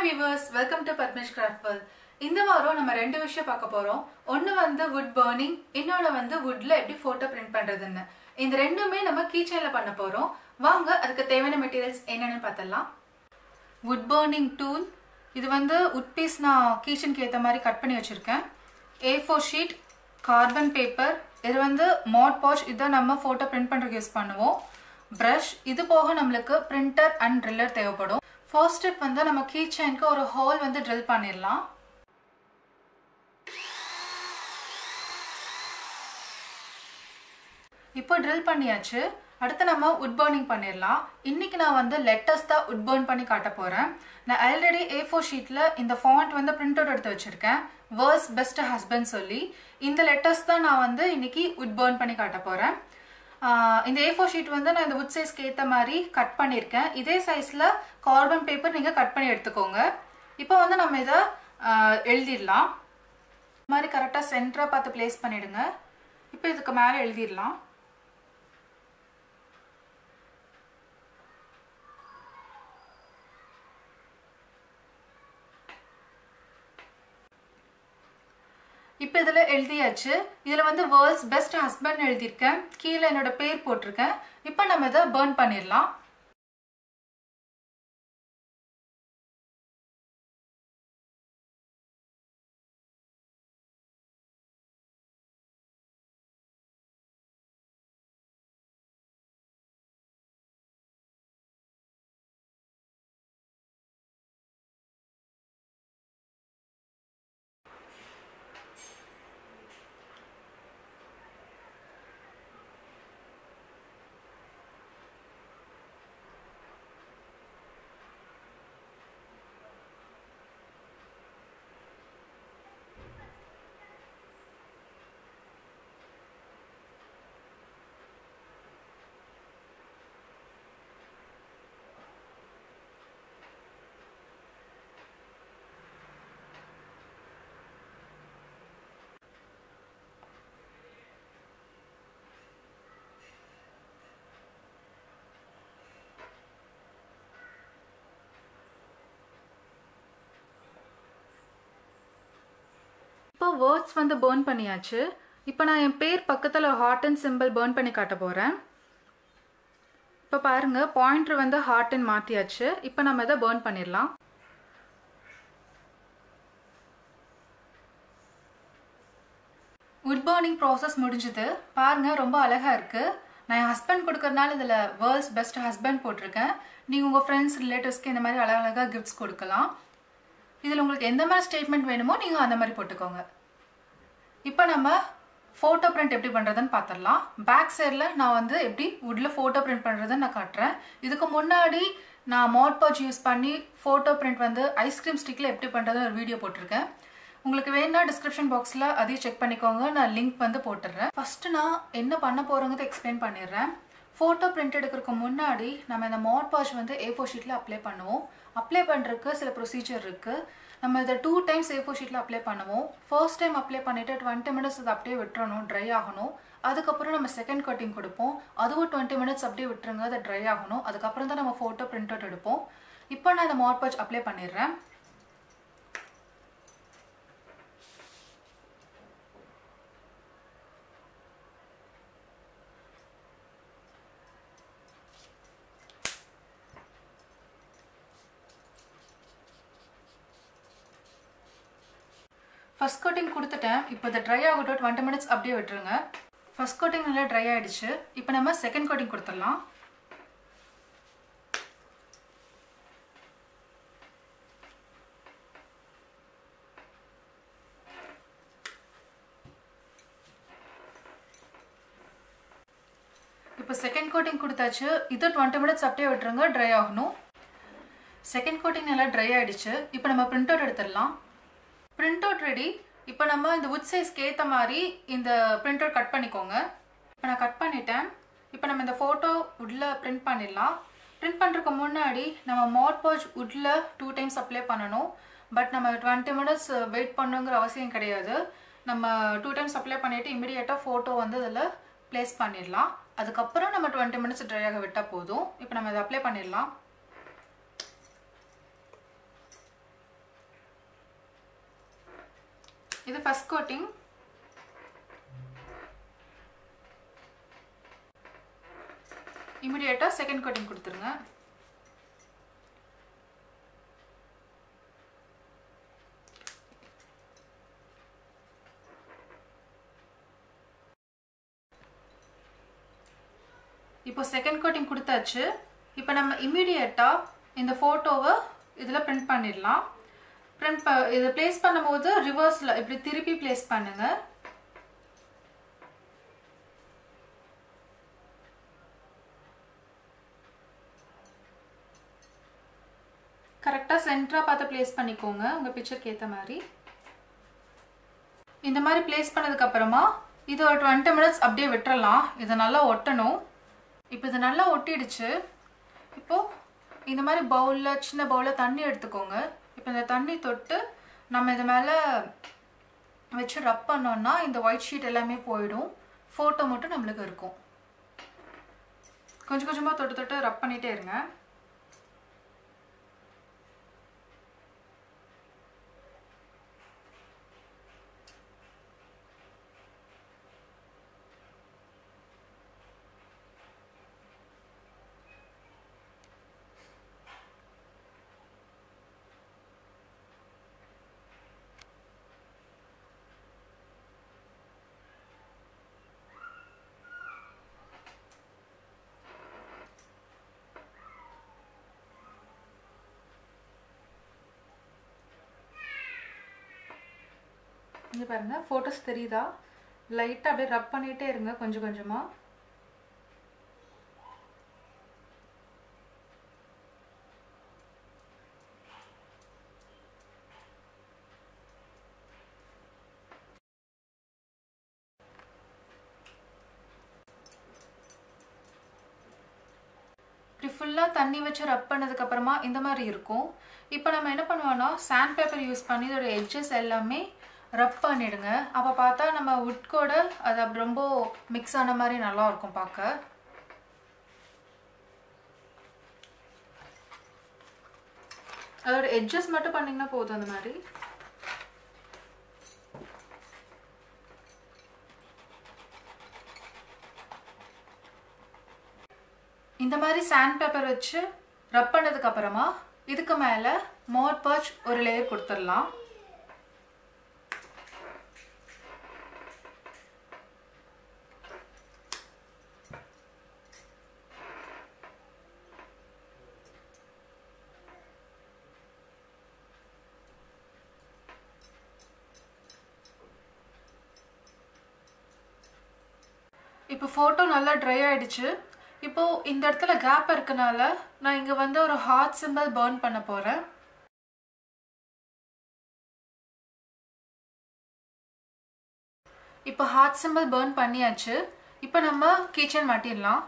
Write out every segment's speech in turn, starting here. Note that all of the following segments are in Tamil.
hi viewers welcome to Padmesh craft இந்த வாரம் நம்ம ரெண்டு விஷயம் பார்க்க போறோம் ஒன்னு வந்து வுட் பர்னிங் இன்னொன்னு வந்து வுட்ல எப்படி போட்டோ பிரிண்ட் பண்றதுன்னு இந்த ரெண்டுமே நம்ம கீச்சைன்ல பண்ண போறோம் வாங்க அதுக்கு தேவையான மெட்டீரியல்ஸ் என்னென்னு பார்த்தலாம் வுட் பர்னிங் டூல் இது வந்து உட் பீஸ் நான் கீச்சனுக்கு ஏற்ற மாதிரி கட் பண்ணி வச்சிருக்கேன் A four sheet carbon paper இது வந்து மாட் பாஷ் இதை நம்ம ஃபோட்டோ பிரிண்ட் பண்ணுறதுக்கு யூஸ் பண்ணுவோம் ப்ரஷ் இது போக நம்மளுக்கு பிரிண்டர் அண்ட் ட்ரில்லர் தேவைப்படும் ஃபர்ஸ்ட் ஸ்டெப் வந்து நம்ம கீ செயினுக்கு ஒரு ஹோல் வந்து ட்ரில் பண்ணிடலாம் இப்போ ட்ரில் பண்ணியாச்சு அடுத்து நம்ம உட் பர்னிங் பண்ணிடலாம் இன்னைக்கு நான் வந்து லெட்டர்ஸ் தான் உட் பர்ன் பண்ணி காட்ட போறேன் நான் ஆல்ரெடி ஏ ஃபோர் ஷீட்ல இந்த ஃபாண்ட் வந்து பிரிண்ட் அவுட் எடுத்து வச்சிருக்கேன் வேர்ஸ் பெஸ்ட் ஹஸ்பண்ட் சொல்லி இந்த லெட்டர்ஸ் தான் நான் வந்து இன்னைக்கு உட் பர்ன் பண்ணி காட்ட போறேன் ஆஹ் இந்த ஏ ஃபோர் ஷீட் வந்து நான் இந்த உட் சைஸ்க்கு ஏற்ற மாதிரி கட் பண்ணியிருக்கேன் இதே சைஸில் கார்பன் பேப்பர் நீங்கள் கட் பண்ணி எடுத்துக்கோங்க இப்போ வந்து நம்ம இதை ஆஹ் எழுதிடலாம் இந்த மாதிரி கரெக்டாக சென்டராக பார்த்து ப்ளேஸ் பண்ணிடுங்க இப்போ இதுக்கு மேலே எழுதிடலாம் இப்போ இதில் எழுதியாச்சு இதில் வந்து வேர்ல்ட்ஸ் பெஸ்ட் ஹஸ்பண்ட் எழுதியிருக்கேன் கீழே என்னோட பேர் போட்டிருக்கேன் இப்போ நம்ம இதை பேர்ன் பண்ணிடலாம் இப்போ வேர்ட்ஸ் வந்து பேர்ன் பண்ணியாச்சு இப்போ நான் என் பேர் பக்கத்தில் ஹார்ட் அண்ட் சிம்பிள் பேர்ன் பண்ணி காட்ட போகிறேன் இப்போ பாருங்க பாயிண்டர் வந்து ஹார்ட் அண்ட் மாற்றியாச்சு இப்போ நம்ம இதை பேர்ன் பண்ணிடலாம் உட் பர்னிங் ப்ராசஸ் முடிஞ்சுது பாருங்க ரொம்ப அழகா இருக்கு நான் என் ஹஸ்பண்ட் கொடுக்கறதுனால இதில் வேர்ல்ட்ஸ் பெஸ்ட் ஹஸ்பண்ட் போட்டிருக்கேன் நீங்கள் உங்கள் ஃப்ரெண்ட்ஸ் ரிலேட்டிவ்ஸ்க்கு இந்த மாதிரி அழகழகாக கிஃப்ட்ஸ் கொடுக்கலாம் இதில் உங்களுக்கு எந்த மாதிரி ஸ்டேட்மெண்ட் வேணுமோ நீங்கள் அந்த மாதிரி போட்டுக்கோங்க இப்போ நம்ம ஃபோட்டோ பிரிண்ட் எப்படி பண்ணுறதுன்னு பார்த்துடலாம் பேக் சைடில் நான் வந்து எப்படி வுட்டில் ஃபோட்டோ பிரிண்ட் பண்ணுறதுன்னு நான் காட்டுறேன் இதுக்கு முன்னாடி நான் மாட் பாச் யூஸ் பண்ணி ஃபோட்டோ பிரிண்ட் வந்து ஐஸ்கிரீம் ஸ்டிக்கில் எப்படி பண்ணுறதுன்னு ஒரு வீடியோ போட்டிருக்கேன் உங்களுக்கு வேணும்னா டிஸ்கிரிப்ஷன் பாக்ஸில் அதையும் செக் பண்ணிக்கோங்க நான் லிங்க் வந்து போட்டுடுறேன் ஃபஸ்ட்டு நான் என்ன பண்ண போகிறோங்கிறத எக்ஸ்பிளைன் பண்ணிடுறேன் ஃபோட்டோ பிரிண்ட் எடுக்கிறதுக்கு முன்னாடி நம்ம இந்த மாட் பாஷ் வந்து ஏ ஃபோர் ஷீட்டில் அப்ளை பண்ணுவோம் அப்ளை பண்ணுறதுக்கு சில ப்ரொசீஜர் இருக்குது நம்ம இதை டூ டைம்ஸ் ஏ ஃபோர் ஷீட்டில் அப்ளை பண்ணுவோம் ஃபர்ஸ்ட் டைம் அப்ளை பண்ணிவிட்டு டுவெண்ட்டி மினிட்ஸ் அதை அப்படியே விட்டுறணும் ட்ரை ஆகணும் அதுக்கப்புறம் நம்ம செகண்ட் கட்டிங் கொடுப்போம் அதுவும் டுவெண்ட்டி மினிட்ஸ் அப்படியே விட்டுருங்க அதை ட்ரை ஆகணும் அதுக்கப்புறம் தான் நம்ம ஃபோட்டோ பிரிண்ட் அவுட் எடுப்போம் இப்போ நான் இந்த மாட் பாஷ் அப்ளை பண்ணிடுறேன் ஃபர்ஸ்ட் கோட்டிங் கொடுத்துட்டேன் இப்போ இதை ட்ரை ஆகட்டும் டுவெண்ட்டி மினிட்ஸ் அப்படியே விட்டுருங்க ஃபர்ஸ்ட் கோட்டிங் நல்லா ட்ரை ஆகிடுச்சு இப்போ நம்ம செகண்ட் கோட்டிங் கொடுத்துடலாம் இப்போ செகண்ட் கோட்டிங் கொடுத்தாச்சு இது டுவெண்ட்டி மினிட்ஸ் அப்படியே விட்டுருங்க ட்ரை ஆகணும் செகண்ட் கோட்டிங் நல்லா ட்ரை ஆகிடுச்சு இப்போ நம்ம பிரிண்ட் அவுட் எடுத்துடலாம் பிரிண்ட் அவுட் ரெடி இப்போ நம்ம இந்த உட் சைஸ்க்கு ஏற்ற மாதிரி இந்த பிரிண்ட் அவுட் கட் பண்ணிக்கோங்க இப்போ நான் கட் பண்ணிட்டேன் இப்போ நம்ம இந்த ஃபோட்டோ உட்ல பிரிண்ட் பண்ணிடலாம் பிரிண்ட் பண்ணுறதுக்கு முன்னாடி நம்ம மாட் பாஜ் உட்ல டூ டைம்ஸ் அப்ளை பண்ணணும் பட் நம்ம டுவெண்ட்டி மினிட்ஸ் வெயிட் பண்ணுங்கிற அவசியம் கிடையாது நம்ம டூ டைம்ஸ் அப்ளை பண்ணிவிட்டு இமிடியேட்டாக ஃபோட்டோ வந்து இதில் ப்ளேஸ் பண்ணிடலாம் அதுக்கப்புறம் நம்ம டுவெண்ட்டி மினிட்ஸ் ட்ரை ஆக விட்டால் போதும் இப்போ நம்ம இதை அப்ளை பண்ணிடலாம் இது ஃபர்ஸ்ட் கோட்டிங் இமிடியேட்டாக செகண்ட் கோட்டிங் கொடுத்துருங்க இப்போ செகண்ட் கோட்டிங் கொடுத்தாச்சு இப்போ நம்ம இம்மிடியேட்டாக இந்த ஃபோட்டோவை இதில் பிரிண்ட் பண்ணிடலாம் பிரிண்ட் ப இதை ப்ளேஸ் பண்ணும்போது ரிவர்ஸில் இப்படி திருப்பி ப்ளேஸ் பண்ணுங்க கரெக்டாக சென்டராக பார்த்து ப்ளேஸ் பண்ணிக்கோங்க உங்கள் பிக்சருக்கு ஏற்ற மாதிரி இந்த மாதிரி ப்ளேஸ் பண்ணதுக்கப்புறமா இது ஒரு டுவெண்ட்டி மினிட்ஸ் அப்படியே விட்டுறலாம் இதை நல்லா ஒட்டணும் இப்போ இது நல்லா ஒட்டிடுச்சு இப்போது இந்த மாதிரி பவுலில் சின்ன பவுலில் தண்ணி எடுத்துக்கோங்க இப்போ இந்த தண்ணி தொட்டு நம்ம இது மேலே வச்சு ரப் பண்ணோன்னா இந்த ஒயிட் ஷீட் எல்லாமே போயிடும் ஃபோட்டோ மட்டும் நம்மளுக்கு இருக்கும் கொஞ்சம் கொஞ்சமாக தொட்டு தொட்டு ரப் பண்ணிகிட்டே இருங்க இங்கே பாருங்கள் ஃபோட்டோஸ் தெரியுதா லைட்டாக அப்படியே ரப் பண்ணிகிட்டே இருங்க கொஞ்சம் கொஞ்சமாக இப்படி ஃபுல்லாக தண்ணி வச்சு ரப் பண்ணதுக்கப்புறமா இந்த மாதிரி இருக்கும் இப்போ நம்ம என்ன பண்ணுவோம்னா சாண்ட் பேப்பர் யூஸ் பண்ணி இதோட எட்ஜஸ் எல்லாமே ரப் பண்ணிடுங்க அப்போ பார்த்தா நம்ம wood கூட அது அப்படி ரொம்ப மிக்ஸ் ஆன மாதிரி நல்லா இருக்கும் பார்க்க அதோட எட்ஜஸ் மட்டும் பண்ணிங்கன்னா போதும் அந்த மாதிரி இந்த மாதிரி சாண்ட் பேப்பர் வச்சு ரப் பண்ணதுக்கு அப்புறமா இதுக்கு மேலே மோர் பர்ச் ஒரு லேயர் கொடுத்துடலாம் இப்போ ஃபோட்டோ நல்லா ட்ரை ஆயிடுச்சு இப்போ இந்த இடத்துல கேப் இருக்கனால நான் இங்கே வந்து ஒரு ஹார்ட் சிம்பிள் பர்ன் பண்ண போகிறேன் இப்போ ஹார்ட் சிம்பிள் பர்ன் பண்ணியாச்சு இப்போ நம்ம கிச்சன் மாட்டிடலாம்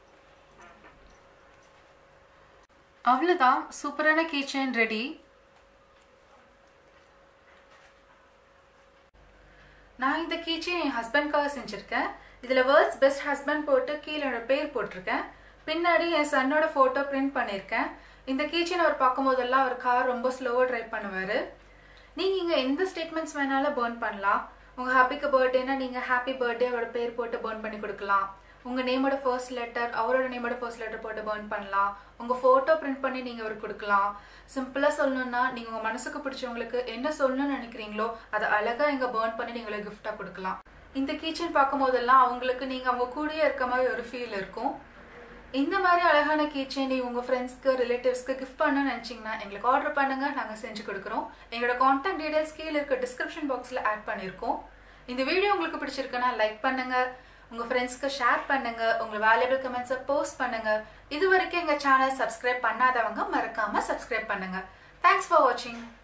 அவ்வளோதான் சூப்பரான கிச்சன் ரெடி நான் இந்த கீச்சைன் என் ஹஸ்பண்ட்காக செஞ்சுருக்கேன் இதில் வேர்ல்ட்ஸ் பெஸ்ட் ஹஸ்பண்ட் போட்டு கீழே என்னோட பேர் போட்டிருக்கேன் பின்னாடி என் சன்னோட ஃபோட்டோ பிரிண்ட் பண்ணியிருக்கேன் இந்த கீச்சன் அவர் பார்க்கும்போதெல்லாம் அவர் கார் ரொம்ப ஸ்லோவாக ட்ரைவ் பண்ணுவார் நீங்கள் இங்கே எந்த ஸ்டேட்மெண்ட்ஸ் வேணாலும் பேர்ன் பண்ணலாம் உங்கள் ஹாப்பிக்கு பர்த்டேனா நீங்கள் ஹாப்பி பர்த்டே அவரோட பேர் போட்டு பேர்ன் பண்ணி கொடுக்கலாம் உங்கள் நேமோட ஃபர்ஸ்ட் லெட்டர் அவரோட நேமோட ஃபர்ஸ்ட் லெட்டர் போட்டு பேர்ன் பண்ணலாம் உங்கள் ஃபோட்டோ பிரிண்ட் பண்ணி நீங்கள் அவருக்கு கொடுக்கலாம் சிம்பிளாக சொல்லணும்னா நீங்கள் உங்கள் மனசுக்கு பிடிச்சவங்களுக்கு என்ன சொல்லணும்னு நினைக்கிறீங்களோ அதை அழகாக இங்கே பேர்ன் பண்ணி நீங்களை கிஃப்டாக கொடுக்கலாம் இந்த கீச்சன் பார்க்கும்போதெல்லாம் அவங்களுக்கு நீங்கள் அவங்க கூடயே இருக்க மாதிரி ஒரு ஃபீல் இருக்கும் இந்த மாதிரி அழகான கீச்சன் நீ உங்கள் ஃப்ரெண்ட்ஸ்க்கு ரிலேட்டிவ்ஸ்க்கு கிஃப்ட் பண்ணணும்னு நினச்சிங்கன்னா எங்களுக்கு ஆர்டர் பண்ணுங்க நாங்கள் செஞ்சு கொடுக்குறோம் எங்களோட காண்டாக்ட் டீடைல்ஸ் கீழே இருக்க டிஸ்கிரிப்ஷன் பாக்ஸில் ஆட் பண்ணியிருக்கோம் இந்த வீடியோ உங்களுக்கு பிடிச்சிருக்குன்னா லைக் பண்ணுங்க உங்கள் ஃப்ரெண்ட்ஸ்க்கு ஷேர் பண்ணுங்க உங்கள் வேல்யூபிள் கமெண்ட்ஸை போஸ்ட் பண்ணுங்க இது வரைக்கும் எங்கள் சேனல் சப்ஸ்கிரைப் பண்ணாதவங்க மறக்காம சப்ஸ்கிரைப் பண்ணுங்க தேங்க்ஸ் ஃபார் வாட்சிங்